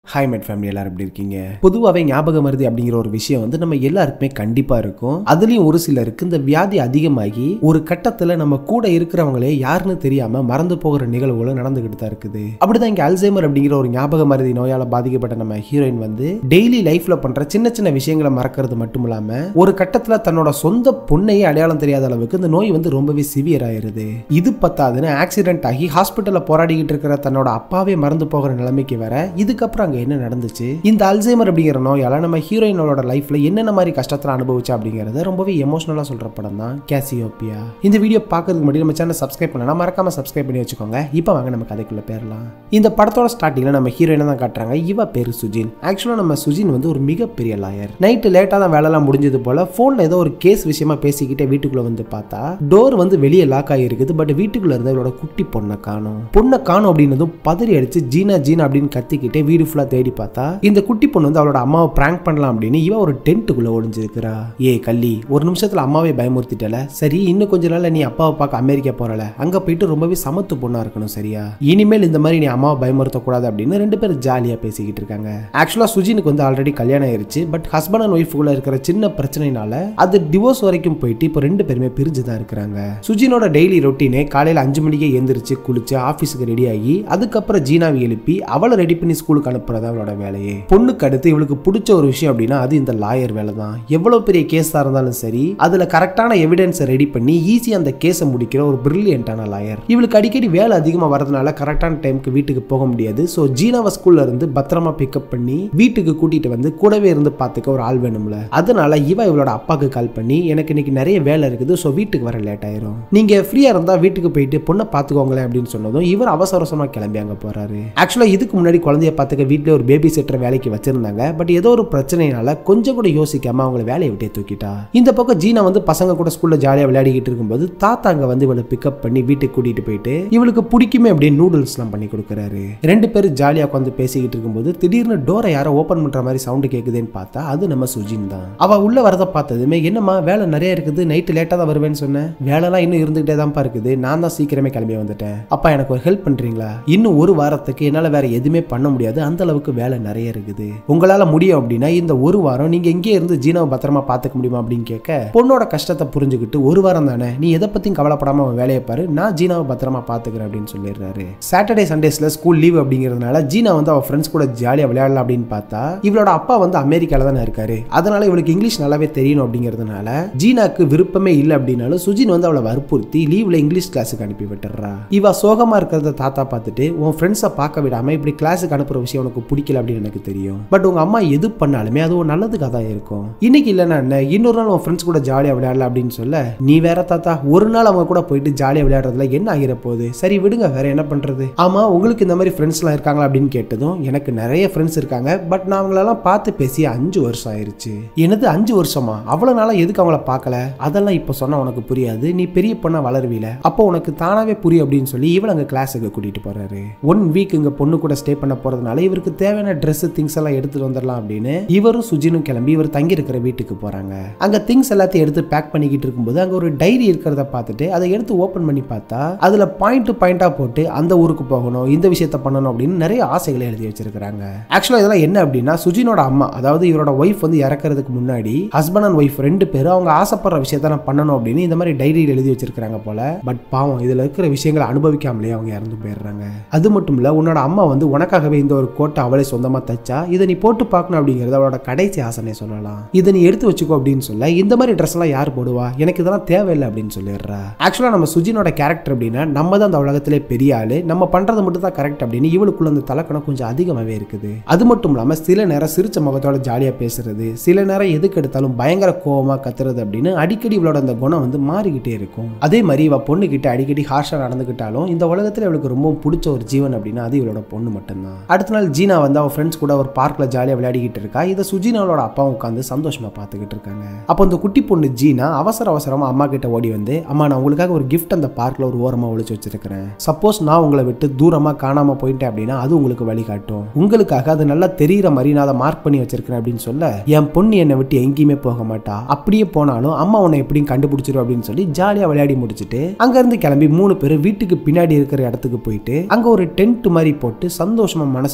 hi மெட் family எல்லாரும் எப்படி இருக்கீங்க பொதுவாகவே ஞாபக மருதி அப்படிங்கிற ஒரு விஷயம் வந்து நம்ம எல்லாருக்குமே கண்டிப்பாக இருக்கும் அதுலேயும் ஒரு சிலருக்கு இந்த வியாதி அதிகமாகி ஒரு கட்டத்தில் நம்ம கூட இருக்கிறவங்களே யாருன்னு தெரியாம மறந்து போகிற நிகழ்வுகளும் நடந்துகிட்டு தான் இருக்குது அப்படிதான் இங்கே அல்சைமர் அப்படிங்கிற ஒரு ஞாபக மருதி நோயால் பாதிக்கப்பட்ட நம்ம ஹீரோயின் வந்து டெய்லி லைஃப்ல பண்ற சின்ன சின்ன விஷயங்களை மறக்கிறது மட்டும் இல்லாம ஒரு கட்டத்தில் தன்னோட சொந்த பொண்ணையே அடையாளம் தெரியாத அளவுக்கு இந்த நோய் வந்து ரொம்பவே சிவியர் ஆயிருது இது பத்தாதுன்னு ஆக்சிடென்ட் ஆகி ஹாஸ்பிட்டலில் போராடிக்கிட்டு இருக்கிற தன்னோட அப்பாவே மறந்து போகிற நிலைமைக்கு வர இதுக்கப்புறம் அங்கே என்ன நடந்துச்சு இந்த அல்சைமர் அப்படிங்கிற நோயால நம்ம ஹீரோயினோட லைஃப்ல என்னென்ன மாதிரி கஷ்டத்தில் அனுபவிச்சா அப்படிங்கறத ரொம்பவே எமோஷனலாக சொல்ற படம் தான் கேசியோப்பியா இந்த வீடியோ பார்க்கறதுக்கு முன்னாடி நம்ம சேனல் சப்ஸ்கிரைப் பண்ணலாம் மறக்காம சப்ஸ்கிரைப் பண்ணி வச்சுக்கோங்க இப்போ வாங்க நம்ம கதைக்குள்ள பேரலாம் இந்த படத்தோட ஸ்டார்டிங்ல நம்ம ஹீரோயினை தான் காட்டுறாங்க இவ பேரு சுஜின் ஆக்சுவலாக நம்ம சுஜின் வந்து ஒரு மிகப்பெரிய லாயர் நைட்டு லேட்டாக தான் வேலைலாம் முடிஞ்சது போல ஃபோனில் ஏதோ ஒரு கேஸ் விஷயமா பேசிக்கிட்டே வீட்டுக்குள்ள வந்து பார்த்தா டோர் வந்து வெளியே லாக் ஆகிருக்குது பட் வீட்டுக்குள்ள இருந்த இவளோட குட்டி பொண்ணை காணும் பொண்ணை காணும் அப்படின்னதும் பதறி அடிச்சு ஜீனா ஜீனா அப்படின்னு கத்திக்கிட்டே வீடு ஃபுல்லாக தேடி பார்த்தா இந்த குட்டி பொண்ணு வந்து அவளோட அம்மாவை பிராங்க் பண்ணலாம் அப்படின்னு இவ ஒரு டென்ட்டுக்குள்ள ஒளிஞ்சிருக்கிறா ஏ கள்ளி ஒரு நிமிஷத்துல அம்மாவே பயமுறுத்திட்டல சரி இன்னும் கொஞ்ச நாள்ல நீ அப்பாவை பார்க்க அமெரிக்கா போறல அங்க போயிட்டு ரொம்பவே சமத்து பொண்ணா இருக்கணும் சரியா இனிமேல் இந்த மாதிரி நீ அம்மாவை பயமுறுத்தக்கூடாது அப்படின்னு ரெண்டு பேரும் ஜாலியா பேசிக்கிட்டு இருக்காங்க ஆக்சுவலா சுஜினுக்கு வந்து ஆல்ரெடி கல்யாணம் ஆயிருச்சு பட் ஹஸ்பண்ட் அண்ட் ஒய்ஃபுக்குள்ள இருக்கிற சின்ன பிரச்சனைனால அது டிவோர்ஸ் வரைக்கும் போயிட்டு இப்போ ரெண்டு பேருமே பிரிஞ்சு தான் இருக்கிறாங்க சுஜினோட டெய்லி ரொட்டீனே காலையில அஞ்சு மணிக்கே எந்திரிச்சு குளிச்சு ஆஃபீஸுக்கு ரெடி ஆகி அதுக்கப்புறம் ஜீனாவை எழுப்பி அவளை ரெடி பண்ணி ஸ்கூலுக்கு அனுப்புறது அவளோட வேலையே பொண்ணுக்கு அடுத்து இவளுக்கு பிடிச்ச ஒரு விஷயம் அப்படின்னா அது இந்த லாயர் வேலை தான் எவ்வளவு பெரிய கேஸா இருந்தாலும் சரி அதுல கரெக்டான எவிடன்ஸை ரெடி பண்ணி ஈஸியா அந்த கேஸை முடிக்கிற ஒரு பிரில்லியன்டான லாயர் இவளுக்கு அடிக்கடி வேலை அதிகமா வரதுனால கரெக்டான டைம்க்கு வீட்டுக்கு போக முடியாது ஸோ ஜீனாவை ஸ்கூல்ல இருந்து பத்திரமா பிக்கப் பண்ணி வீட்டுக்கு கூட்டிட்டு வந்து கூடவே இருந்து பார்த்துக்க ஒரு ஆள் வேணும்ல அதனால இவ இவளோட அப்பாவுக்கு கால் பண்ணி எனக்கு இன்னைக்கு நிறைய வேலை இருக்குது ஸோ வீட்டுக்கு வர லேட் ஆயிரும் நீங்க ஃப்ரீயா இருந்தா வீட்டுக்கு போயிட்டு பொண்ணை பார்த்துக்கோங்களேன் அப்படின்னு சொன்னதும் இவர் அவசர அவசரமா கிளம்பி அங்க போறாரு ஆக்சுவலா இதுக்கு முன்னாடி குழந்தைய பார்த்துக்க வீட்டுல ஒரு பேபி செட்டர் வேலைக்கு வச்சிருந்தாங்க பட் ஏதோ ஒரு பிரச்சனைனால கொஞ்சம் கூட யோசிக்காம அவங்கள வேலையை விட்டே தூக்கிட்டா இந்த பக்கம் ஜீனா வந்து பசங்க கூட ஸ்கூல்ல ஜாலியா விளையாடிக்கிட்டு இருக்கும்போது தாத்தா அங்க வந்து இவளை பிக்கப் பண்ணி வீட்டுக்கு கூட்டிட்டு போயிட்டு இவளுக்கு பிடிக்குமே அப்படியே நூடுல்ஸ் எல்லாம் பண்ணி கொடுக்குறாரு ரெண்டு பேரும் ஜாலியா உட்காந்து பேசிக்கிட்டு இருக்கும்போது திடீர்னு டோரை யாரோ ஓபன் பண்ற மாதிரி சவுண்ட் கேக்குதுன்னு பார்த்தா அது நம்ம சுஜின் தான் அவ உள்ள வரத பார்த்ததுமே என்னம்மா வேலை நிறைய இருக்குது நைட்டு லேட்டா தான் வருவேன்னு சொன்னேன் வேலைலாம் இன்னும் இருந்துகிட்டே தான்ப்பா இருக்குது நான் தான் சீக்கிரமே கிளம்பி வந்துட்டேன் அப்பா எனக்கு ஒரு ஹெல்ப் பண்றீங்களா இன்னும் ஒரு வாரத்துக்கு என்னால வேற எதுவுமே பண்ண முடியாது அந்த அளவுக்கு வேலை நிறைய இருக்குது உங்களால முடியும் அப்படின்னா இந்த ஒரு வாரம் நீங்க எங்கே இருந்து ஜீனாவை பத்திரமா பாத்துக்க முடியுமா அப்படின்னு கேட்க பொண்ணோட கஷ்டத்தை புரிஞ்சுக்கிட்டு ஒரு வாரம் தானே நீ எதை பத்தியும் கவலைப்படாம அவன் வேலையை பாரு நான் ஜீனாவை பத்திரமா பாத்துக்கிறேன் அப்படின்னு சொல்லிடுறாரு சாட்டர்டே சண்டேஸ்ல ஸ்கூல் லீவ் அப்படிங்கிறதுனால ஜீனா வந்து அவ ஃப்ரெண்ட்ஸ் கூட ஜாலியா விளையாடலாம் அப்படின்னு பார்த்தா இவளோட அப்பா வந்து அமெரிக்கால தானே இருக்காரு அதனால இவளுக்கு இங்கிலீஷ் நல்லாவே தெரியணும் அப்படிங்கிறதுனால ஜீனாக்கு விருப்பமே இல்லை அப்படின்னாலும் சுஜின் வந்து அவளை வற்புறுத்தி லீவ்ல இங்கிலீஷ் கிளாஸுக்கு அனுப்பி விட்டுறா இவ சோகமா இருக்கிறத தாத்தா பார்த்துட்டு உன் ஃப்ரெண்ட்ஸை பார்க்க விடாம இப்படி கிளாஸுக்கு அனுப்புற விஷயம் உனக்கு பிடிக்கல அப்படின்னு எனக்கு தெரியும் பட் உங்க அம்மா எது பண்ணாலுமே அது ஒரு நல்லதுக்காக தான் இருக்கும் இன்னைக்கு இல்லைன்னா என்ன இன்னொரு நாள் உன் ஃப்ரெண்ட்ஸ் கூட ஜாலியா விளையாடல அப்படின்னு சொல்ல நீ வேற தாத்தா ஒரு நாள் அவங்க கூட போயிட்டு ஜாலியா விளையாடுறதுல என்ன ஆகிற போகுது சரி விடுங்க வேற என்ன பண்றது ஆமா உங்களுக்கு இந்த மாதிரி ஃப்ரெண்ட்ஸ்லாம் இருக்காங்களா அப்படின்னு கேட்டதும் எனக்கு நிறைய ஃப்ரெண்ட்ஸ் இருக்காங்க பட் நான் அவங்களெல்லாம் பார்த்து பேசி அஞ்சு வருஷம் ஆயிருச்சு எனது அஞ்சு வருஷமா அவ்வளவு நாளா எதுக்கு அவங்கள பார்க்கல அதெல்லாம் இப்போ சொன்னா உனக்கு புரியாது நீ பெரிய பொண்ணா வளருவீல அப்போ உனக்கு தானாவே புரியும் அப்படின்னு சொல்லி இவள அங்க கிளாஸுக்கு கூட்டிட்டு போறாரு ஒன் வீக் இங்க பொண்ணு கூட ஸ்டே பண்ண போறதுனால இவருக்கு தேவையான ட்ரெஸ் திங்ஸ் எல்லாம் எடுத்துட்டு வந்துடலாம் அப்படின்னு இவரும் சுஜினும் கிளம்பி இவர் தங்கி இருக்கிற வீட்டுக்கு போறாங்க அங்க திங்ஸ் எல்லாத்தையும் எடுத்து பேக் பண்ணிக்கிட்டு இருக்கும்போது அங்க ஒரு டைரி இருக்கிறத பார்த்துட்டு அதை எடுத்து ஓபன் பண்ணி பார்த்தா அதுல பாயிண்ட் பாயிண்டா போட்டு அந்த ஊருக்கு போகணும் இந்த விஷயத்த பண்ணணும் அப்படின்னு நிறைய ஆசைகளை எழுதி வச்சிருக்காங்க ஆக்சுவலா இதெல்லாம் என்ன அப்படின்னா சுஜினோட அம்மா அதாவது இவரோட ஒய்ஃப் வந்து இறக்குறதுக்கு முன்னாடி ஹஸ்பண்ட் அண்ட் ஒய்ஃப் ரெண்டு பேரும் அவங்க ஆசைப்படுற விஷயத்த நான் பண்ணணும் அப்படின்னு இந்த மாதிரி டைரியில் எழுதி வச்சிருக்காங்க போல பட் பாவம் இதுல இருக்கிற விஷயங்களை அனுபவிக்காமலே அவங்க இறந்து போயிடுறாங்க அது மட்டும் இல்ல உன்னோட அம்மா வந்து உனக்காகவே இந்த ஒரு கோட்டை அவளே சொந்தமா தச்சா இதை நீ போட்டு பார்க்கணும் அப்படிங்கிறது அவளோட கடைசி ஆசனை சொல்லலாம் இதை நீ எடுத்து வச்சுக்கோ அப்படின்னு சொல்ல இந்த மாதிரி ட்ரெஸ் எல்லாம் யார் போடுவா எனக்கு இதெல்லாம் தேவையில்லை அப்படின்னு சொல்லிடுறா ஆக்சுவலா நம்ம சுஜினோட கேரக்டர் அப்படின்னா நம்ம தான் அந்த உலகத்திலே பெரிய ஆளு நம்ம பண்றது மட்டும் தான் கரெக்ட் அப்படின்னு இவளுக்குள்ள அந்த தலக்கணம் கொஞ்சம் அதிகமாவே இருக்குது அது மட்டும் இல்லாம சில நேரம் சிரிச்ச முகத்தோட ஜாலியா பேசுறது சில நேரம் எதுக்கு எடுத்தாலும் பயங்கர கோவமா கத்துறது அப்படின்னு அடிக்கடி இவளோட அந்த குணம் வந்து மாறிக்கிட்டே இருக்கும் அதே மாதிரி இவ பொண்ணு கிட்ட அடிக்கடி ஹார்ஷா நடந்துக்கிட்டாலும் இந்த உலகத்துல இவளுக்கு ரொம்ப பிடிச்ச ஒரு ஜீவன் அப்படின்னா அது இவளோட பொண்ணு மட்டும்தான் அடுத்த நாள் ஜீனா வந்து அவ ஃப்ரெண்ட்ஸ் கூட ஒரு பார்க்ல ஜாலியா விளையாடிக்கிட்டு இருக்கா இதை சுஜினாவோட அப்பாவும் உட்காந்து சந்தோஷமா பார்த்துக்கிட்டு இருக்காங்க அப்போ அந்த குட்டி பொண்ணு ஜீனா அவசர அவசரமா அம்மா கிட்ட ஓடி வந்து அம்மா நான் உங்களுக்காக ஒரு gift அந்த பார்க்ல ஒரு ஓரமா ஒளிச்சு வச்சிருக்கிறேன் சப்போஸ் நான் உங்களை விட்டு தூரமா காணாம போயிட்டேன் அப்படின்னா அது உங்களுக்கு வழிகாட்டும் உங்களுக்காக அது நல்லா தெரியிற மாதிரி நான் அதை மார்க் பண்ணி வச்சிருக்கிறேன் அப்படின்னு சொல்ல என் பொண்ணு என்னை விட்டு எங்கேயுமே போக மாட்டா அப்படியே போனாலும் அம்மா உன்னை எப்படியும் கண்டுபிடிச்சிரும் அப்படின்னு சொல்லி ஜாலியா விளையாடி முடிச்சுட்டு அங்க இருந்து கிளம்பி மூணு பேர் வீட்டுக்கு பின்னாடி இருக்கிற இடத்துக்கு போயிட்டு அங்க ஒரு டென்ட் மாதிரி போட்டு சந்தோஷமா மனசு விட்டு பேசி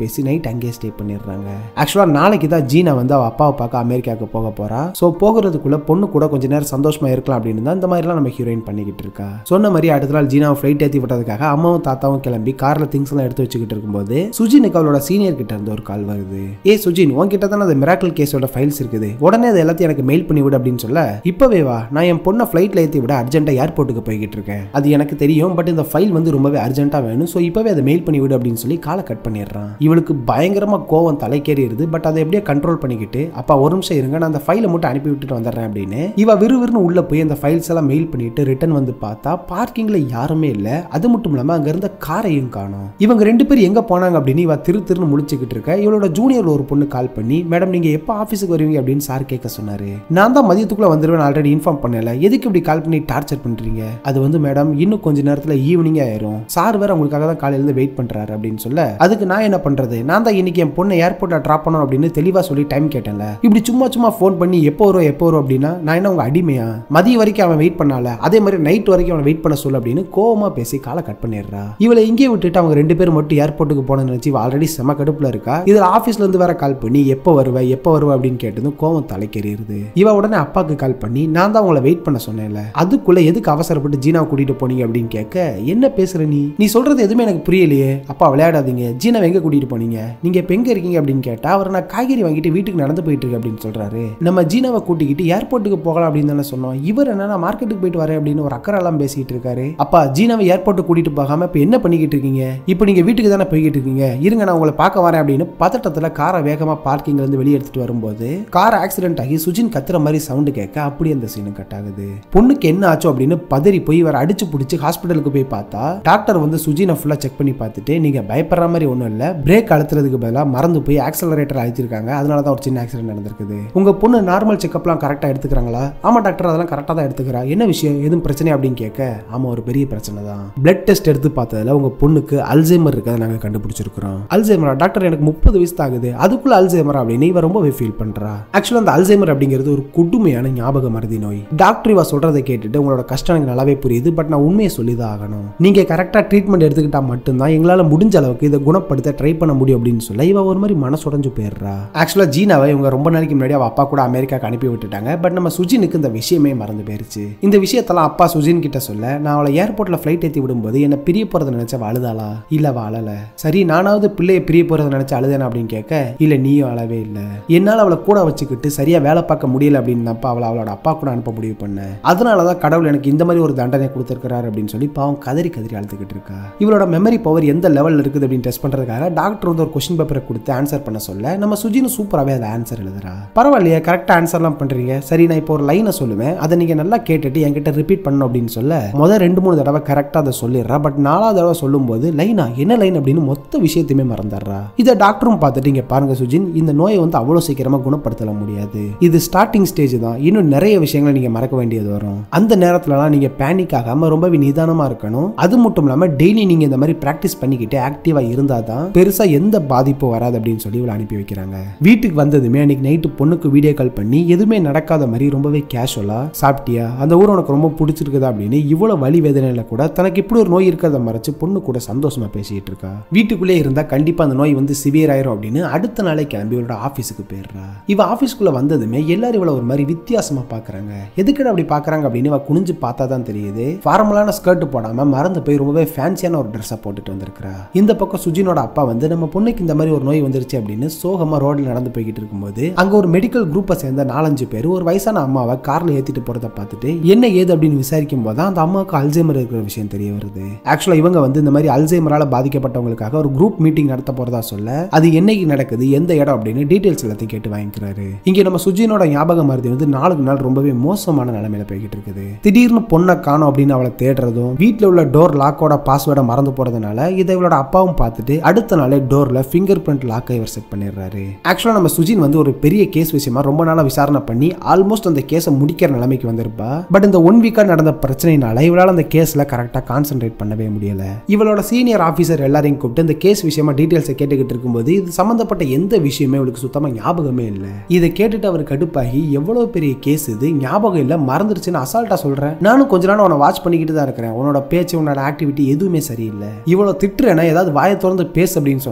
பேசி நைட் அங்கேயே ஸ்டே பண்ணிடுறாங்க ஆக்சுவலா நாளைக்கு தான் ஜீனா வந்து அவ அப்பாவை பார்க்க அமெரிக்காவுக்கு போக போறா ஸோ போகிறதுக்குள்ள பொண்ணு கூட கொஞ்ச நேரம் சந்தோஷமா இருக்கலாம் அப்படின்னு தான் இந்த மாதிரிலாம் நம்ம ஹீரோயின் பண்ணிக்கிட்டு இருக்கா சொன்ன மாதிரி அடுத்த நாள் ஜீனாவை ஃப்ளைட் ஏற்றி விட்டதுக்காக அம்மாவும் தாத்தாவும் கிளம்பி கார்ல திங்ஸ் எல்லாம் எடுத்து வச்சுக்கிட்டு இருக்கும்போது சுஜினுக்கு அவளோட சீனியர் கிட்ட இருந்து ஒரு கால் வருது ஏ சுஜின் உன்கிட்ட தானே அந்த மிராக்கல் கேஸோட ஃபைல்ஸ் இருக்குது உடனே அது எல்லாத்தையும் எனக்கு மெயில் பண்ணி விடு அப்படின்னு சொல்ல இப்பவே வா நான் என் பொண்ணை ஃப்ளைட்ல ஏற்றி விட அர்ஜென்ட்டா ஏர்போர்ட்டுக்கு போய்கிட்டு இருக்கேன் அது எனக்கு தெரியும் பட் இந்த ஃபைல் வந்து ரொம்பவே அர்ஜென்ட்டா வேணும் ஸோ இப்பவே அதை மெயில் பண்ணி விடு அப்படின்னு சொல்லி காலை கட் பண்ணிடுறான் இவளுக்கு பயங்கரமா கோவம் தலைக்கேறிடுது பட் அதை எப்படியே கண்ட்ரோல் பண்ணிக்கிட்டு அப்பா ஒரு நிமிஷம் இருங்க நான் அந்த ஃபைலை மட்டும் அனுப்பி விட்டுட்டு வந்துடுறேன் அப்படின்னு இவ விறுவிறுன்னு உள்ள போய் அந்த ஃபைல்ஸ் எல்லாம் மெயில் பண்ணிட்டு ரிட்டர்ன் வந்து பார்த்தா பார்க்கிங்ல யாருமே இல்லை அது மட்டும் இல்லாம அங்க இருந்த காரையும் காணோம் இவங்க ரெண்டு பேரும் எங்க போனாங்க அப்படின்னு இவ திரு திருன்னு முழிச்சுக்கிட்டு இருக்க இவளோட ஜூனியர் ஒரு பொண்ணு கால் பண்ணி மேடம் நீங்க எப்போ ஆஃபீஸுக்கு வருவீங்க அப்படின்னு சார் கேட்க சொன்னாரு நான் தான் மதியத்துக்குள்ள வந்துருவேன் ஆல்ரெடி இன்ஃபார்ம் பண்ணல எதுக்கு இப்படி கால் பண்ணி டார்ச்சர் பண்றீங்க அது வந்து மேடம் இன்னும் கொஞ்ச நேரத்துல ஈவினிங் ஆயிரும் சார் வேற உங்களுக்காக தான் காலையில இருந்து வெயிட் பண்றாரு அப்படின்னு சொல்ல அதுக்கு நான் என்ன பண்றது நான் தான் இன்னைக்கு என் பொண்ணை ஏர்போர்ட்ல டிராப் பண்ணணும் அப்படின்னு தெளிவா சொல்லி டைம் கேட்டேன்ல இப்படி சும்மா சும்மா ஃபோன் பண்ணி எப்போ வரும் எப்போ வரும் அப்படின்னா நான் என்ன உங்க அடிமையா மதியம் வரைக்கும் அவன் வெயிட் பண்ணால அதே மாதிரி நைட் வரைக்கும் அவன் வெயிட் பண்ண சொல்லு அப்படின்னு கோவமா பேசி காலை கட் பண்ணிடுறா இவளை இங்கே விட்டுட்டு அவங்க ரெண்டு பேரும் மட்டும் ஏர்போர்ட்டுக்கு போனேன்னு நினைச்சு ஆல்ரெடி செம கடுப்புல இருக்கா இதுல ஆபீஸ்ல இருந்து வேற கால் பண்ணி எப்போ வருவ எப்போ வருவ அப்படின்னு கேட்டதும் கோவம் தலைக்கேறிடுது இவ உடனே அப்பாவுக்கு கால் பண்ணி நான் தான் உங்களை வெயிட் பண்ண சொன்னேன்ல அதுக்குள்ள எதுக்கு அவசரப்பட்டு ஜீனாவை கூட்டிட்டு போனீங்க அப்படின்னு கேட்க என்ன பேசுற நீ நீ சொல்றது எதுவுமே எனக்கு புரியலையே அப்பா விளையாடாதீங்க ஜீனாவை எங்க கூட்டிட்டு போனீங்க நீங்க இப்ப எங்க இருக்கீங்க அப்படின்னு கேட்டா அவர் நான் காய்கறி வாங்கிட்டு வீட்டுக்கு நடந்து போயிட்டு இருக்கேன் அப்படின்னு சொல்றாரு நம்ம ஜீனாவை கூட்டிக்கிட்டு ஏர்போர்ட்டுக்கு போகலாம் அப்படின்னு தானே சொன்னோம் இவர் என்ன நான் மார்க்கெட்டுக்கு போயிட்டு வரேன் அப்படின்னு ஒரு அக்கறையெல்லாம் பேசிட்டு இருக்காரு அப்பா ஜீனாவை ஏர்போர்ட்டுக்கு கூட்டிட்டு போகாம இப்ப என்ன பண்ணிக்கிட்டு இருக்கீங்க இப்போ நீங்க வீட்டுக்கு தானே போய்கிட்டு இருக்கீங்க இருங்க நான் உங்களை பார்க்க வரேன் அப்படின்னு பதட்டத்துல காரை வேகமா பார்க்கிங்ல இருந்து வெளியே எடுத்துட்டு வரும்போது கார் ஆக்சிடென்ட் ஆகி சுஜின் கத்துற மாதிரி சவுண்டு கேட்க அப்படி அந்த சீனு கட் ஆகுது பொண்ணுக்கு என்ன ஆச்சோ அப்படின்னு பதறி போய் இவர் அடிச்சு பிடிச்சி ஹாஸ்பிட்டலுக்கு போய் பார்த்தா டாக்டர் வந்து சுஜினை ஃபுல்லா செக் பண்ணி பார்த்துட்டு நீங்க பயப்படுற மாதிரி ஒன்றும் இல்லை பிரேக் அழுத்துறதுக்கு பதிலாக மறந்து போய் ஆக்சலரேட்டர் அழுத்திருக்காங்க அதனால தான் ஒரு சின்ன ஆக்சிடென்ட் நடந்திருக்குது உங்க பொண்ணு நார்மல் செக்அப்லாம் கரெக்டாக எடுத்துக்கிறாங்களா ஆமா டாக்டர் அதெல்லாம் கரெக்டாக தான் எடுத்துக்கிறா என்ன விஷயம் எதுவும் பிரச்சனை அப்படின்னு கேட்க ஆமா ஒரு பெரிய பிரச்சனை தான் பிளட் டெஸ்ட் எடுத்து பார்த்ததுல உங்க பொண்ணுக்கு அல்சைமர் இருக்கிறத நாங்க கண்டுபிடிச்சிருக்கிறோம் அல்சைமரா டாக்டர் எனக்கு முப்பது வயசு தான் ஆகுது அதுக்குள்ள அல்சைமரா அப்படின்னு இவ ரொம்பவே ஃபீல் பண்றா ஆக்சுவலா அந்த அல்சைமர் அப்படிங்கிறது ஒரு கொடுமையான ஞாபக மருதி நோய் டாக்டர் இவ சொல்றதை கேட்டுட்டு உங்களோட கஷ்டம் எனக்கு நல்லாவே புரியுது பட் நான் உண்மையை சொல்லி தான் ஆகணும் நீங்க கரெக்டா ட்ரீட்மெண்ட் எடுத்துக்கிட்டா மட்டும்தான் எங்களால முடிஞ்ச அளவுக்கு இதை குணப்படுத்த ட்ரை பண்ண முடியும் அப்படின்னு சொல்ல இவ ஒரு மாதிரி மனசுடைஞ்சு போயிடுறா ஆக்சுவலா ஜீனாவை இவங்க ரொம்ப நாளைக்கு முன்னாடி அவ அப்பா கூட அமெரிக்காக்கு அனுப்பி விட்டுட்டாங்க பட் நம்ம சுஜினுக்கு இந்த விஷயமே மறந்து போயிருச்சு இந்த விஷயத்தெல்லாம் அப்பா சுஜின் கிட்ட சொல்ல நான் அவளை ஏர்போர்ட்ல ஃபிளைட் ஏத்தி விடும்போது என்ன பிரிய போறதை நினைச்ச அவ அழுதாளா இல்ல அவ அழல சரி நானாவது பிள்ளைய பிரிய போறதை நினைச்சு அழுதேன் அப்படின்னு கேட்க இல்ல நீயும் அழவே இல்ல என்னால அவளை கூட வச்சுக்கிட்டு சரியா வேலை பார்க்க முடியல அப்படின்னு அப்பா அவளை அவளோட அப்பா கூட அனுப்ப முடிவு பண்ணேன் அதனாலதான் கடவுள் எனக்கு இந்த மாதிரி ஒரு தண்டனை கொடுத்திருக்கிறாரு அப்படின்னு சொல்லி பாவம் கதறி கதறி அழுதுகிட்டு இருக்கா இவளோட மெமரி பவர் எந்த லெவல்ல இருக்குது அப்படின்னு டெஸ்ட் பண்றதுக்காக டாக்டர் வந்து ஒரு கொஸ்டின் பேப்பரை கொடுத்து ஆன்சர் பண்ண சொல்ல நம்ம சுஜினு சூப்பராகவே அதை ஆன்சர் எழுதுறா பரவாயில்லையே கரெக்டாக ஆன்சர்லாம் பண்றீங்க சரி நான் இப்போ ஒரு லைனை சொல்லுவேன் அதை நீங்க நல்லா கேட்டுட்டு என்கிட்ட ரிப்பீட் பண்ணணும் அப்படின்னு சொல்ல முதல் ரெண்டு மூணு தடவை கரெக்டாக அதை சொல்லிடுறா பட் நாலாவது தடவை சொல்லும்போது லைனா என்ன லைன் அப்படின்னு மொத்த விஷயத்தையுமே மறந்துடுறா இதை டாக்டரும் பார்த்துட்டு இங்க பாருங்க சுஜின் இந்த நோயை வந்து அவ்வளோ சீக்கிரமா குணப்படுத்தல முடியாது இது ஸ்டார்டிங் ஸ்டேஜ் தான் இன்னும் நிறைய விஷயங்களை நீங்க மறக்க வேண்டியது வரும் அந்த நேரத்துலலாம் நீங்க பேனிக் ஆகாம ரொம்பவே நிதானமா இருக்கணும் அது மட்டும் இல்லாம டெய்லி நீங்க இந்த மாதிரி பிராக்டிஸ் பண்ணிக்கிட்டு ஆக்டிவா இருந்தா தான் பெருசா எந்த பாதிப்பும் வராது அப்படின்னு சொல்லி இவளை அனுப்பி வைக்கிறாங்க வீட்டுக்கு வந்ததுமே அன்னைக்கு நைட்டு பொண்ணுக்கு வீடியோ கால் பண்ணி எதுவுமே நடக்காத மாதிரி ரொம்பவே கேஷுவலா சாப்பிட்டியா அந்த ஊர் உனக்கு ரொம்ப பிடிச்சிருக்குதா அப்படின்னு இவ்வளவு வலி வேதனையில கூட தனக்கு இப்படி ஒரு நோய் இருக்கிறத மறைச்சு பொண்ணு கூட சந்தோஷமா பேசிட்டு இருக்கா வீட்டுக்குள்ளே இருந்தா கண்டிப்பா அந்த நோய் வந்து சிவியர் ஆயிரும் அப்படின்னு அடுத்த நாளே கிளம்பி இவளோட ஆஃபீஸுக்கு போயிடுறா இவ ஆஃபீஸ்க்குள்ள வந்ததுமே எல்லாரும் இவளை ஒரு மாதிரி வித்தியாசமா பாக்குறாங்க எதுக்குடா அப்படி பாக்குறாங்க அப்படின்னு இவ குனிஞ்சு பார்த்தா தான் தெரியுது ஃபார்மலான ஸ்கர்ட் போடாம மறந்து போய் ரொம்பவே ஃபேன்சியான ஒரு ட்ரெஸ்ஸை போட்டுட்டு வந்திருக்கிறா இந்த பக்கம் சுஜினோட அப்பா வந்து நம்ம பொண்ணுக்கு இந்த மாதிரி ஒரு நோய் வந்துருச்சு அப்படின்னு சோகமா ரோட்ல நடந்து போய்கிட்டு இருக்கும்போது அங்க ஒரு மெடிக்கல் குரூப்பை சேர்ந்த நாலஞ்சு பேர் ஒரு வயசான அம்மாவை கார்ல ஏத்திட்டு போறத பார்த்துட்டு என்ன ஏது அப்படின்னு விசாரிக்கும் போது அந்த அம்மாவுக்கு அல்சைமர் இருக்கிற விஷயம் தெரிய வருது ஆக்சுவலா இவங்க வந்து இந்த மாதிரி அல்சைமரால பாதிக்கப்பட்டவங்களுக்காக ஒரு குரூப் மீட்டிங் நடத்த போறதா சொல்ல அது என்னைக்கு நடக்குது எந்த இடம் அப்படின்னு டீடைல்ஸ் எல்லாத்தையும் கேட்டு வாங்கிக்கிறாரு இங்க நம்ம சுஜினோட ஞாபக மருதி வந்து நாளுக்கு நாள் ரொம்பவே மோசமான நிலைமையில போய்கிட்டு இருக்குது திடீர்னு பொண்ணை காணும் அப்படின்னு அவளை தேடுறதும் வீட்டில் உள்ள டோர் லாக்கோட பாஸ்வேர்டை மறந்து போறதுனால இதை இவளோட அப்பாவும் பார்த்துட்டு அடுத்த நாளே டோர்ல ஃபிங்கர் பிரிண்ட் லாக்கை இவர் செட் பண்ணிடுறாரு ஆக்சுவலா நம்ம சுஜின் வந்து ஒரு பெரிய கேஸ் விஷயமா ரொம்ப நாளா விசாரணை பண்ணி ஆல்மோஸ்ட் அந்த கேஸை முடிக்கிற நிலைமைக்கு வந்திருப்பா பட் இந்த ஒன் வீக்கா நடந்த பிரச்சனைனால இவளால அந்த கேஸ்ல கரெக்டா கான்சென்ட்ரேட் பண்ணவே முடியல இவளோட சீனியர் ஆஃபீஸர் எல்லாரையும் கூப்பிட்டு இந்த கேஸ் விஷயமா டீடைல்ஸை கேட்டுக்கிட்டு இருக்கும்போது இது சம்பந்தப்பட்ட எந்த விஷயமே இவளுக்கு சுத்தமா ஞாபகமே இல்லை இதை கேட்டுட்டு அவர் கடுப்பாகி எவ்வளவு பெரிய கேஸ் இது ஞாபகம் இல்ல மறந்துருச்சுன்னு அசால்ட்டா சொல்றேன் நானும் கொஞ்ச நாள் உன்னை வாட்ச் பண்ணிக்கிட்டு தான் இருக்கிறேன் உன்னோட பேச்சு உன்னோட ஆக்டிவிட்டி எதுவுமே சரியில்லை இவ்வளவு திட்டுறேன்னா ஏதாவது வாயை திறந்து பேசு அப்படின்னு சொன்னா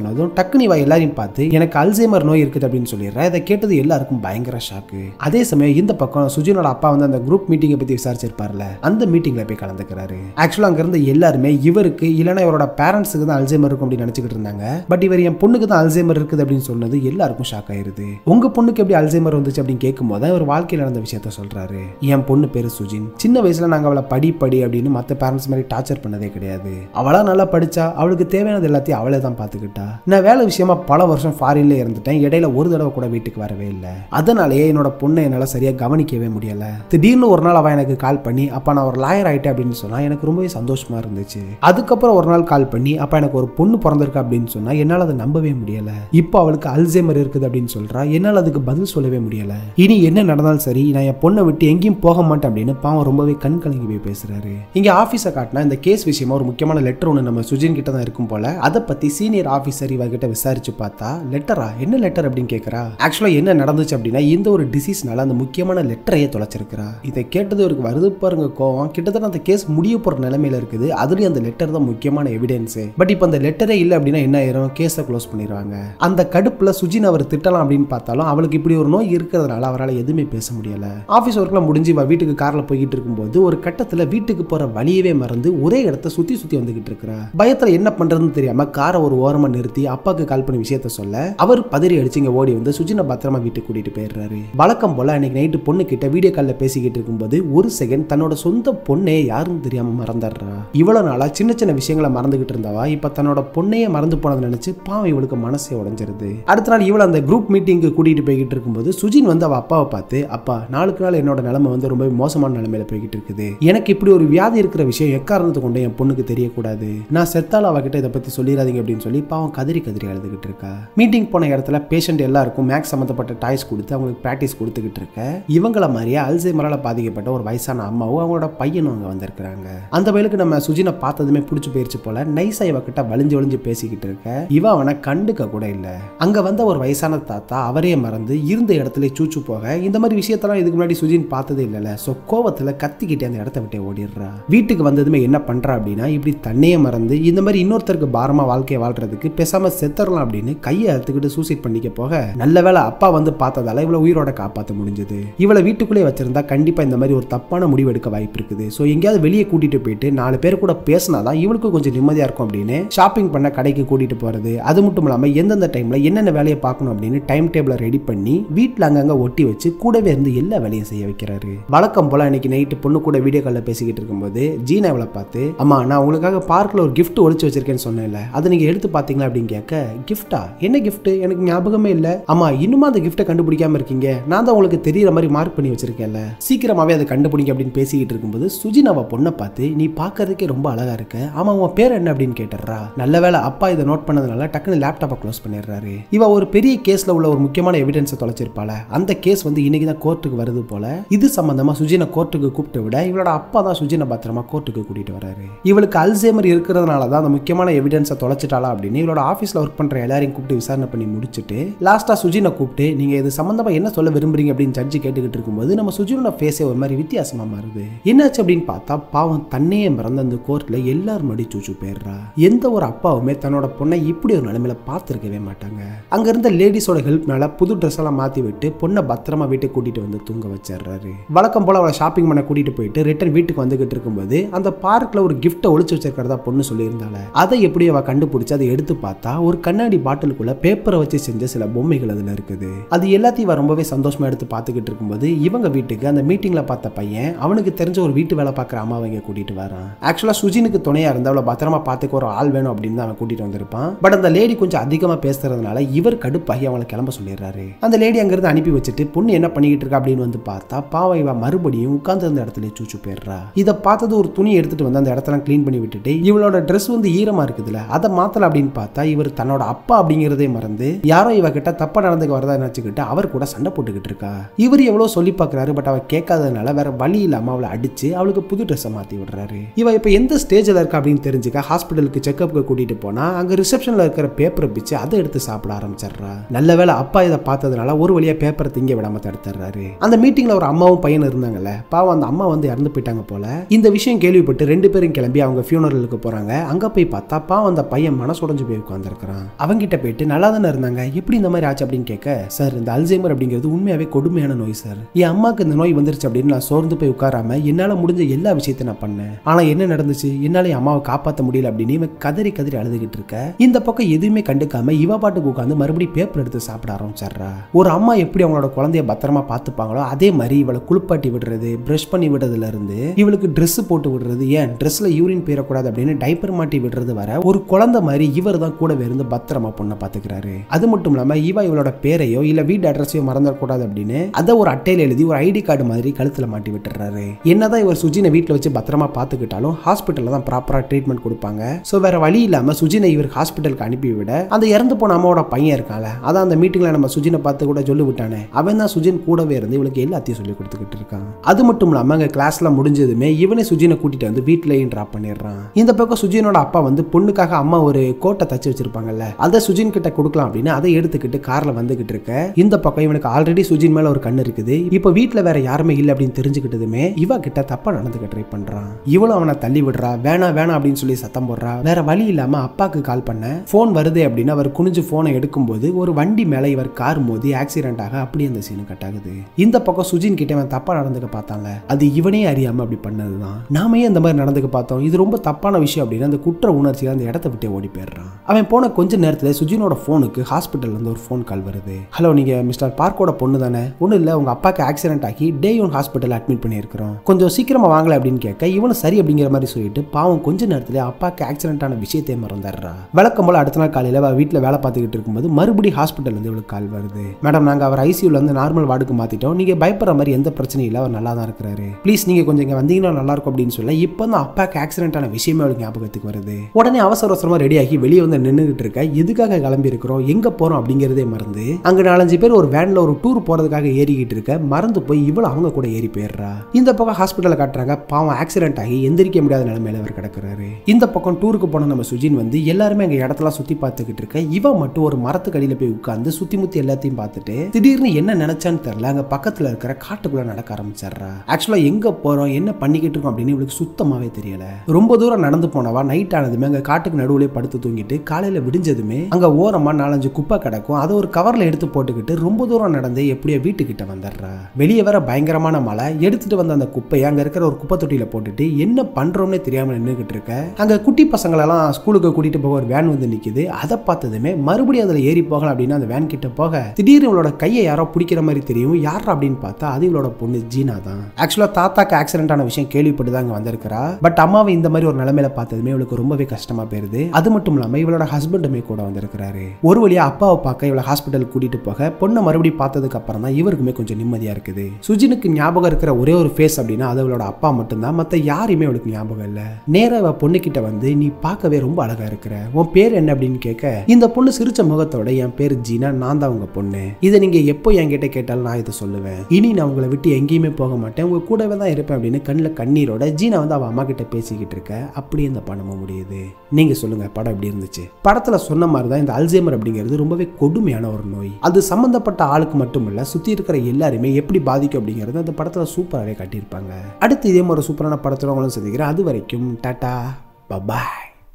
சொன்னதும் டக்குனு இவ எல்லாரையும் பார்த்து எனக்கு அல்சைமர் நோய் இருக்குது அப்படின்னு சொல்லிடுறா இதை கேட்டது எல்லாருக்கும் பயங்கர ஷாக்கு அதே சமயம் இந்த பக்கம் சுஜினோட அப்பா வந்து அந்த குரூப் மீட்டிங்கை பத்தி விசாரிச்சிருப்பார்ல அந்த மீட்டிங்ல போய் கலந்துக்கிறாரு ஆக்சுவலா அங்க இருந்த எல்லாருமே இவருக்கு இல்லைன்னா இவரோட பேரண்ட்ஸுக்கு தான் அல்சைமர் இருக்கும் அப்படின்னு நினைச்சுக்கிட்டு இருந்தாங்க பட் இவர் என் பொண்ணுக்கு தான் அல்சைமர் இருக்குது அப்படின்னு சொன்னது எல்லாருக்கும் ஷாக் ஆயிருது உங்க பொண்ணுக்கு எப்படி அல்சைமர் வந்துச்சு அப்படின்னு கேட்கும்போது தான் இவர் வாழ்க்கையில் நடந்த விஷயத்த சொல்றாரு என் பொண்ணு பேரு சுஜின் சின்ன வயசுல நாங்க அவளை படி படி அப்படின்னு மற்ற பேரண்ட்ஸ் மாதிரி டார்ச்சர் பண்ணதே கிடையாது அவளா நல்லா படிச்சா அவளுக்கு தேவையானது எல்லாத்தையும் அவளே தான் பார்த்துக்கிட்டா நான் வேலை விஷயமா பல வருஷம் ஃபாரின்ல இருந்துட்டேன் இடையில ஒரு தடவை கூட வீட்டுக்கு வரவே இல்லை அதனாலேயே என்னோட பொண்ணை என்னால் சரியா கவனிக்கவே முடியல திடீர்னு ஒரு நாள் அவன் எனக்கு கால் பண்ணி அப்பா நான் ஒரு லாயர் ஆயிட்டேன் அப்படின்னு சொன்னா எனக்கு ரொம்பவே சந்தோஷமா இருந்துச்சு அதுக்கப்புறம் ஒரு நாள் கால் பண்ணி அப்பா எனக்கு ஒரு பொண்ணு பிறந்திருக்கு அப்படின்னு சொன்னா என்னால் அதை நம்பவே முடியல இப்போ அவளுக்கு அல்சைமர் இருக்குது அப்படின்னு சொல்றா என்னால் அதுக்கு பதில் சொல்லவே முடியல இனி என்ன நடந்தாலும் சரி நான் என் பொண்ணை விட்டு எங்கேயும் போக மாட்டேன் அப்படின்னு பாவம் ரொம்பவே கண் கலங்கி போய் பேசுறாரு இங்க ஆபீஸை காட்டினா இந்த கேஸ் விஷயமா ஒரு முக்கியமான லெட்டர் ஒன்று நம்ம சுஜின் கிட்ட தான் இருக்கும் போல அதை பத்தி சீனியர் ஆபீசர் இவகிட்ட விசாரிச்சு பார்த்தா லெட்டரா என்ன லெட்டர் அப்படின்னு கேட்கறா ஆக்சுவலா என்ன நடந்துச்சு அப்படின்னா இந்த ஒரு டிசீஸ்னால அந்த முக்கியமான லெட்டரையே தொலைச்சிருக்கிறா இதை கேட்டது இவருக்கு வருது பாருங்க கோவம் கிட்டத்தட்ட அந்த கேஸ் முடிய போற நிலைமையில இருக்குது அதுலயும் அந்த லெட்டர் தான் முக்கியமான எவிடன்ஸ் பட் இப்போ அந்த லெட்டரே இல்லை அப்படின்னா என்ன ஆயிரும் கேஸை க்ளோஸ் பண்ணிடுவாங்க அந்த கடுப்புல சுஜின் அவர் திட்டலாம் அப்படின்னு பார்த்தாலும் அவளுக்கு இப்படி ஒரு நோய் இருக்கிறதுனால அவரால் எதுவுமே பேச முடியல ஆஃபீஸ் ஒர்க்லாம் முடிஞ்சு இவ வீட்டுக்கு கார்ல போய்கிட்டு இருக்கும்போது ஒரு கட்டத்துல வீட்டுக்கு போற வழியவே மறந்து ஒரே இடத்த சுத்தி சுத்தி வந்துகிட்டு இருக்கிறா பயத்துல என்ன பண்றதுன்னு தெரியாம காரை ஒரு ஓரமா நிறுத்தி அப்பாக்கு கால் பண்ணி விஷயத்த சொல்ல அவர் பதறி அடிச்சு இங்க ஓடி வந்து சுஜினை பத்திரமா வீட்டுக்கு கூட்டிட்டு போயிடுறாரு வழக்கம் போல அன்னைக்கு நைட்டு பொண்ணு கிட்ட வீடியோ கால்ல பேசிக்கிட்டு இருக்கும்போது ஒரு செகண்ட் தன்னோட சொந்த பொண்ணே யாருன்னு தெரியாம மறந்துடுறா இவ்வளவு நாளா சின்ன சின்ன விஷயங்களை மறந்துகிட்டு இருந்தவா இப்ப தன்னோட பொண்ணையே மறந்து போனதை நினைச்சு பாவம் இவளுக்கு மனசே உடைஞ்சிருது அடுத்த நாள் இவள அந்த குரூப் மீட்டிங்க்கு கூட்டிட்டு போய்கிட்டு இருக்கும்போது சுஜின் வந்து அவ அப்பாவை பார்த்து அப்பா நாளுக்கு நாள் என்னோட நிலைமை வந்து ரொம்ப மோசமான நிலைமையில போய்கிட்டு இருக்குது எனக்கு இப்படி ஒரு வியாதி இருக்கிற விஷயம் எக்காரணத்தை கொண்டு என் பொண்ணுக்கு தெரியக்கூடாது நான் செத்தால அவகிட்ட இதை பத்தி சொல்லிடாதீங்க அப்படின்னு சொல்லி பாவம் கதறி கதறி அழுதுகிட்டு இருக்கா மீட்டிங் போன இடத்துல பேஷண்ட் எல்லாருக்கும் மேக்ஸ் சம்மந்தப்பட்ட டாய்ஸ் கொடுத்து அவங்களுக்கு ப்ராக்டிஸ் கொடுத்துக்கிட்டு இருக்க இவங்கள மாதிரியே அல்சைமரால பாதிக்கப்பட்ட ஒரு வயசான அம்மாவும் அவங்களோட பையனும் அங்க வந்திருக்கிறாங்க அந்த வயலுக்கு நம்ம சுஜினை பார்த்ததுமே பிடிச்சி போயிருச்சு போல நைஸா இவகிட்ட வலிஞ்சு வலிஞ்சு பேசிக்கிட்டு இருக்க இவ அவனை கண்டுக்க கூட இல்ல அங்க வந்த ஒரு வயசான தாத்தா அவரே மறந்து இருந்த இடத்துல சூச்சு போக இந்த மாதிரி விஷயத்தெல்லாம் இதுக்கு முன்னாடி சுஜின் பார்த்ததே இல்லைல்ல ஸோ கோவத்துல கத்திக்கிட்டே அந்த இடத்த விட்டே ஓடிடுறா வீட்டுக்கு வந்ததுமே என்ன பண்றா அப்படின்னா இப்படி தன்னையே மறந்து இந்த மாதிரி இன்னொருத்தருக்கு பாரமா வாழ்க்கையை வாழ்றதுக்கு பேசாம செத்துறலாம் அப்படின்னு கையை அறுத்துக்கிட்டு சூசைட் பண்ணிக்க போக நல்ல வேளை அப்பா வந்து பார்த்ததால இவளை உயிரோட காப்பாற்ற முடிஞ்சது இவளை வீட்டுக்குள்ளே வச்சிருந்தா கண்டிப்பா இந்த மாதிரி ஒரு தப்பான முடிவு எடுக்க வாய்ப்பு இருக்குது ஸோ எங்கேயாவது வெளியே கூட்டிட்டு போயிட்டு நாலு பேர் கூட பேசினாதான் இவளுக்கு கொஞ்சம் நிம்மதியா இருக்கும் அப்படின்னு ஷாப்பிங் பண்ண கடைக்கு கூட்டிட்டு போறது அது மட்டும் இல்லாம எந்தெந்த டைம்ல என்னென்ன வேலையை பார்க்கணும் அப்படின்னு டைம் டேபிளை ரெடி பண்ணி வீட்டில் அங்கங்க ஒட்டி வச்சு கூடவே இருந்து எல்லா வேலையும் செய்ய வைக்கிறாரு வழக்கம் போல அன்னைக்கு நைட்டு பொண்ணு கூட வீடியோ காலில் பேசிக்கிட்டு இருக்கும்போது ஜீனா இவளை பார்த்து அம்மா நான் உங்களுக்காக பார்க்கில் ஒரு gift ஒளிச்சு வச்சிருக்கேன்னு சொன்னேன்ல அதை நீங்க எடுத்து பார்த்தீங்களா அப்படின்னு கேட்க கிஃப்டா என்ன gift எனக்கு ஞாபகமே இல்லை அம்மா இன்னுமா அந்த கிஃப்ட்டை கண்டுபிடிக்காம இருக்கீங்க நான் தான் உங்களுக்கு தெரியற மாதிரி மார்க் பண்ணி வச்சிருக்கேன்ல சீக்கிரமாவே அதை கண்டுபிடிங்க அப்படின்னு பேசிக்கிட்டு இருக்கும்போது சுஜின் அவ பொண்ணை பார்த்து நீ பார்க்கறதுக்கே ரொம்ப அழகா இருக்க ஆமா உன் பேர் என்ன அப்படின்னு கேட்டுறா நல்ல வேளை அப்பா இதை நோட் பண்ணதுனால டக்குன்னு லேப்டாப்பை க்ளோஸ் பண்ணிடுறாரு இவ ஒரு பெரிய கேஸ்ல உள்ள ஒரு முக்கியமான எவிடன்ஸை தொலைச்சிருப்பாள அந்த கேஸ் வந்து இன்னைக்கு தான் கோர்ட்டுக்கு வருது போல இது சம்பந்தமா சுஜினை கோர்ட்டுக்கு கூப்பிட்டு விட இவளோட அப்பா தான் சுஜினை பத்திரமா கோர்ட்டுக்கு கூட்டிட்டு வராரு இவளுக்கு அல்சேமர் இருக்கிறதுனால தான் அந்த முக்கியமான எவிடன்ஸை தொலைச்சிட்டாளா அப்படின்னு இவளோட ஆஃபீஸ்ல ஒர்க் பண்ற எல்லாரையும் கூப்பிட்டு விசாரணை பண்ணி முடிச்சுட்டு லாஸ்டா சுஜினை கூப்பிட்டு நீங்க இது சம்பந்தமா என்ன சொல்ல விரும்புறீங்க அப்படின்னு ஜட்ஜி கேட்டுக்கிட்டு இருக்கும்போது நம்ம சுஜினோட ஃபேஸே ஒரு மாதிரி வித்தியாசமா மாறுது என்னாச்சு அப்படின்னு பார்த்தா பாவம் தன்னையே மறந்த அந்த கோர்ட்ல எல்லாரும் மடி சூச்சு போயிடுறா எந்த ஒரு அப்பாவுமே தன்னோட பொண்ணை இப்படி ஒரு நிலைமையில பார்த்துருக்கவே மாட்டாங்க அங்க இருந்த லேடிஸோட ஹெல்ப்னால புது ட்ரெஸ் எல்லாம் மாத்தி விட்டு பொண்ணை பத்திரமா வீட்டுக்கு கூட்டிட்டு வந்து தூங்க வச்சிடுறாரு வழக்கம் போல அவளை ஷாப்பிங் பண்ண கூட்டிட்டு போயிட்டு ரிட்டர்ன் வீட்டுக்கு வந்துகிட்டு இருக்கும்போது அந்த பார்க்ல ஒரு கிஃப்ட்டை ஒளிச்சு வச்சிருக்கிறதா பொண்ணு சொல்லியிருந்தால அதை எப்படி அவ கண்டுபிடிச்சு அதை எடுத்து பார்த்தா ஒரு கண்ணாடி பாட்டிலுக்குள்ள பேப்பரை வச்சு செஞ்ச சில பொம்மைகள் அதுல இருக்குது அது எல்லாத்தையும் இவ ரொம்பவே சந்தோஷமா எடுத்து பார்த்துக்கிட்டு இருக்கும்போது இவங்க வீட்டுக்கு அந்த மீட்டிங்ல பார்த்த பையன் அவனுக்கு தெரிஞ்ச ஒரு வீட்டு வேலை பார்க்குற அம்மாவை இங்க கூட்டிட்டு வரான் ஆக்சுவலா சுஜினுக்கு துணையா இருந்து அவளை பத்திரமா பார்த்துக்க ஒரு ஆள் வேணும் அப்படின்னு தான் அவன் கூட்டிட்டு வந்திருப்பான் பட் அந்த லேடி கொஞ்சம் அதிகமா பேசுறதுனால இவர் கடுப்பாகி அவளை கிளம்ப சொல்லிடுறாரு அந்த லேடி அங்கிருந்து அனுப்பி வச்சுட்டு பொண்ணு என்ன பண்ணிக்கிட்டு இருக்கா அப்படின்னு வந்து பார்த்தா பாவம் இவ மறுபடியும் உட்கார்ந்து இருந்த இடத்துல சூச்சு போயிடுறா இதை பார்த்தது ஒரு துணி எடுத்துட்டு வந்து அந்த இடத்தெல்லாம் க்ளீன் பண்ணி விட்டுட்டு இவளோட ட்ரெஸ் வந்து ஈரமா இருக்குதுல அதை மாத்தல அப்படின்னு பார்த்தா இவர் தன்னோட அப்பா அப்படிங்கிறதே மறந்து யாரோ இவ கிட்ட தப்பா நடந்துக்க வரதா நினைச்சுக்கிட்டு அவர் கூட சண்டை போட்டுக்கிட்டு இருக்கா இவர் எவ்வளவு சொல்லி பார்க்கறாரு பட் அவ கேட்காததுனால வேற வழி இல்லாம அவளை அடிச்சு அவளுக்கு புது ட்ரெஸ்ஸை மாத்தி விடுறாரு இவ இப்ப எந்த ஸ்டேஜ்ல இருக்கா அப்படின்னு தெரிஞ்சுக்க ஹாஸ்பிட்டலுக்கு செக்அப்க்கு கூட்டிட்டு போனா அங்க ரிசப்ஷன்ல இருக்கிற பேப்பரை பிச்சு அதை எடுத்து சாப்பிட ஆரம்பிச்சிடுறா நல்ல வேளை அப்பா இதை பார்த்ததுனால ஒரு வழியா பேப்பரை திங்க விடாம தடுத்துறாரு அந்த மீட்டிங்ல ஒரு அம்மாவும் பையனும் இருந்தாங்கல்ல பாவம் அந்த அம்மா வந்து இறந்து போயிட்டாங்க போல இந்த விஷயம் கேள்விப்பட்டு ரெண்டு பேரும் கிளம்பி அவங்க ஃபியூனரலுக்கு போறாங்க அங்க போய் பார்த்தா பாவம் அந்த பையன் மனசுடைஞ்சு போய் வந்திருக்கிறான் அவங்கிட்ட போயிட்டு நல்லா தானே இருந்தாங்க எப்படி இந்த மாதிரி ஆச்சு அப்படின்னு கேட்க சார் இந்த அல்சைமர் அப்படிங்கிறது உண்மையாவே கொடுமையான நோய் சார் என் அம்மாக்கு இந்த நோய் வந்துருச்சு அப்படின்னு நான் சோர்ந்து போய் உட்காராம என்னால முடிஞ்ச எல்லா விஷயத்தையும் நான் பண்ணேன் ஆனா என்ன நடந்துச்சு என்னால என் அம்மாவை காப்பாற்ற முடியல அப்படின்னு இவன் கதறி கதறி அழுதுகிட்டு இருக்க இந்த பக்கம் எதுவுமே கண்டுக்காம இவ பாட்டுக்கு உட்காந்து மறுபடியும் பேப்பர் எடுத்து சாப்பிட ஆரம்பிச்சிடுறா ஒரு அம்மா எப்படி அவங்களோட குழந்தைய பத்திரமா பார்த்துப்பாங்களோ அதே மாதிரி இவளை குளிப்பாட்டி விடுறது பிரஷ் பண்ணி விடுறதுல இருந்து இவளுக்கு Dress போட்டு விடுறது ஏன் ட்ரெஸ்ல யூரின் போயிடக்கூடாது அப்படின்னு டைப்பர் மாட்டி விடுறது வர ஒரு குழந்தை மாதிரி இவர் தான் கூட இருந்து பத்திரமா பொண்ணை பாத்துக்கிறாரு அது மட்டும் இல்லாம இவ இவளோட பேரையோ இல்ல வீட்டு அட்ரஸையோ மறந்துடக்கூடாது அப்படின்னு அதை ஒரு அட்டையில எழுதி ஒரு ஐடி கார்டு மாதிரி கழுத்துல மாட்டி விட்டுறாரு என்னதான் இவர் சுஜினை வீட்டில் வச்சு பத்திரமா பார்த்துக்கிட்டாலும் ஹாஸ்பிட்டல்ல தான் ப்ராப்பரா ட்ரீட்மெண்ட் கொடுப்பாங்க ஸோ வேற வழி இல்லாம சுஜினை இவர் ஹாஸ்பிட்டலுக்கு அனுப்பி விட அந்த இறந்து போன அம்மாவோட பையன் இருக்கான்ல அதான் அந்த மீட்டிங்ல நம்ம சுஜினை பார்த்து கூட சொல்லி விட்டானே அவன் தான் சுஜின் கூடவே இருந்து இவளுக்கு எல்லாத்தையும் சொல்லி கொடுத்துக்கிட்டு இருக்கான் அது மட்டும் இல்லாம அங்க கிளாஸ்ல முடிஞ்சதுமே இவனே சுஜினை கூட்டிட்டு வந்து வீட்லயும் டிராப் பண்ணிடுறான் இந்த பக்கம் சுஜினோட அப்பா வந்து பொண்ணுக்காக அம்மா ஒரு கோட்டை தச்சு வச்சிருப்பாங்கல்ல அதை சுஜின் கிட்ட கொடுக்கலாம் அப்படின்னு அதை எடுத்துக்கிட்டு கார்ல வந்துகிட்டு இருக்க இந்த பக்கம் இவனுக்கு ஆல்ரெடி சுஜின் மேல ஒரு கண்ணு இருக்குது இப்போ வீட்ல வேற யாருமே இல்லை அப்படின்னு தெரிஞ்சுக்கிட்டதுமே இவ கிட்ட தப்பா நடந்துக்க ட்ரை பண்றான் இவளும் அவனை தள்ளி விடுறா வேணாம் வேணாம் அப்படின்னு சொல்லி சத்தம் போடுறா வேற வழி இல்லாம அப்பாக்கு கால் பண்ண போன் வருதே அப்படின்னு அவர் குனிஞ்சு போனை எடுக்கும்போது ஒரு வண்டி மேல இவர் கார் மோதி ஆக்சிடென்ட் ஆக அப்படியே அந்த சீனு கட் ஆகுது இந்த பக்கம் சுஜின் கிட்ட அவன் தப்பா நடந்துக்க பார்த்தாங்க அது இவனே அறியாம அப்படி பண்ணதுதான் நாம ஏன் இந்த மாதிரி நடந்துக்க பார்த்தோம் இது ரொம்ப தப்பான விஷயம் அப்படின்னு அந்த குற்ற உணர்ச்சியில அந்த இடத்த விட்டு ஓடி போயிடுறான் அவன் போன கொஞ்ச நேரத்துல சுஜினோட போனுக்கு ஹாஸ்பிட்டல்ல இருந்து ஒரு ஃபோன் கால் வருது ஹலோ நீங்க மிஸ்டர் பார்க்கோட பொண்ணு தானே ஒன்றும் இல்லை உங்க அப்பாக்கு ஆக்சிடென்ட் ஆகி டே ஒன் ஹாஸ்பிட்டல் அட்மிட் பண்ணியிருக்கிறோம் கொஞ்சம் சீக்கிரமா வாங்கல அப்படின்னு கேட்க இவனும் சரி அப்படிங்கிற மாதிரி சொல்லிட்டு பாவம் கொஞ்ச நேரத்துல அப்பாக்கு ஆக்சிடென்ட் ஆன விஷயத்தையே மறந்துடுறா வழக்கம் போல அடுத்த நாள் காலையில அவ வீட்டில் வேலை பார்த்துக்கிட்டு இருக்கும்போது மறுபடியும் ஹாஸ்பிட்டல் இருந்து இவளுக்கு கால் வருது மேடம் நாங்க அவர் ஐசியூல இருந்து நார்மல் வார்டுக்கு மாத்திட்டோம் நீங்க பயப்படுற மாதிரி எந்த பிரச்சனையும் இல்லை அவர் நல்லா தான் இருக்கிறாரு ப்ளீஸ் நீங்க கொஞ்சம் இங்க வந்தீங்கன்னா நல்லா இருக்கும் அப்படின்னு சொல்ல இப்போ தான் அப்பாக்கு ஆக்சிடென்ட் ஆன விஷயமே அவளுக்கு ஞாபகத்துக்கு வருது உடனே அவசர அவசரமா ரெடி ஆகி வெளியே வந்து நின்றுகிட்டு இருக்க எதுக்காக கிளம்பி இருக்கிறோம் எங்க போறோம் அப்படிங்கிறதே மறந்து அங்க நாலஞ்சு பேர் ஒரு வேன்ல ஒரு டூர் போறதுக்காக ஏறிக்கிட்டு இருக்க மறந்து போய் இவ்வளவு அவங்க கூட ஏறி போயிடுறா இந்த பக்கம் ஹாஸ்பிட்டல்ல காட்டுறாங்க பாவம் ஆக்சிடென்ட் ஆகி எந்திரிக்க முடியாத நிலைமையில அவர் கிடக்குறாரு இந்த பக்கம் டூருக்கு போன நம்ம சுஜின் வந்து எல்லாருமே அங்க இடத்தெல்லாம் சுத்தி பார்த்துக்கிட்டு இருக்க இவன் மட்டும் ஒரு மரத்துக்கு அடியில போய் உட்கார்ந்து சுத்தி முத்தி எல்லாத்தையும் பார்த்துட்டு திடீர்னு என்ன நினைச்சான்னு தெரியல அங்க பக்கத்துல இருக்கிற காட்டுக்குள்ள நடக்க ஆரம்பிச்சிடுறா ஆக்சுவலா எங்க போறோம் என்ன பண்ணிக்கிட்டு இருக்கோம் அப்படின்னு இவளுக்கு சுத்தமாவே தெரியல ரொம்ப தூரம் நடந்து போனவா நைட் ஆனதுமே அங்க காட்டுக்கு நடுவுல படுத்து தூங்கிட்டு காலையில விடிஞ்சதுமே அங்க ஓரமா நாலஞ்சு குப்பை கிடக்கும் அதை ஒரு கவர்ல எடுத்து போட்டுக்கிட்டு ரொம்ப தூரம் நடந்து எப்படியோ வீட்டுக்கிட்ட வந்துடுறா வெளியே வர பயங்கரமான மழை எடுத்துட்டு வந்த அந்த குப்பையை அங்க இருக்கிற ஒரு குப்பை தொட்டியில போட்டுட்டு என்ன பண்றோம்னே தெரியாம நின்றுகிட்டு இருக்க அங்க குட்டி பசங்களெல்லாம் ஸ்கூலுக்கு கூட்டிட்டு போக ஒரு வேன் வந்து நிக்குது அதை பார்த்ததுமே மறுபடியும் அதுல ஏறி போகலாம் அப்படின்னு அந்த வேன் கிட்ட போக திடீர்னு இவளோட கையை யாரோ பிடிக்கிற மாதிரி தெரியும் யாரா அப்படின்னு பார்த்தா அது இவளோட பொண்ணு ஜீனா தான் ஆக்சுவலா தாத்தாக்கு ஆக்சிடென்ட் ஆன விஷயம் கேள்விப்பட்டு தான் அங்க வந்திருக்கிறா பட் அம்மாவை இந்த மாதிரி ஒரு நிலைமையில பார்த்ததுமே இவளுக்கு ரொம்பவே கஷ்டமா போயிருது அது மட்டும் இல்லாம இவளோட ஹஸ்பண்டுமே கூட வந்திருக்கிறாரு ஒரு வழியா அப்பாவை பார்க்க இவளை ஹாஸ்பிட்டல் கூட்டிட்டு போக பொண்ணை மறுபடியும் பார்த்ததுக்கு அப்புறம் தான் இவருக்குமே கொஞ்சம் நிம்மதியா இருக்குது சுஜினுக்கு ஞாபகம் இருக்கிற ஒரே ஒரு ஃபேஸ் அப்படின்னா அது அவளோட அப்பா மட்டும்தான் மத்த யாரையுமே அவளுக்கு ஞாபகம் இல்ல நேரா அவ பொண்ணு கிட்ட வந்து நீ பார்க்கவே ரொம்ப அழகா இருக்கிற உன் பேர் என்ன அப்படின்னு கேட்க இந்த பொண்ணு சிரிச்ச முகத்தோட என் பேர் ஜீனா நான் தான் உங்க பொண்ணு இதை நீங்க எப்போ என்கிட்ட கேட்டாலும் நான் இதை சொல்லுவேன் இனி நான் உங்களை விட்டு எங்கேயுமே போக மாட்டேன் உங்க கூடவே தான் இருப்பேன் அப்படின்னு கண்ணில் கண்ணீரோட ஜீனா வந்து அவ அம்மா கிட்ட பேசிக்கிட்டு இருக்க அப்படியே இந்த படமும் முடியுது நீங்க சொல்லுங்க படம் எப்படி இருந்துச்சு படத்துல சொன்ன மாதிரி தான் இந்த அல்சைமர் அப்படிங்கிறது ரொம்பவே கொடுமையான ஒரு நோய் அது சம்பந்தப்பட்ட ஆளுக்கு மட்டும் இல்ல சுத்தி இருக்கிற எல்லாருமே எப்படி பாதிக்கும் அப்படிங்கறது அந்த படத்துல சூப்பராகவே காட்டியிருப்பாங்க அடுத்து இதே மாதிரி சூப்பரான படத்துல உங்களும் சந்திக்கிறேன் அது வரைக்கும் டாடா பபாய்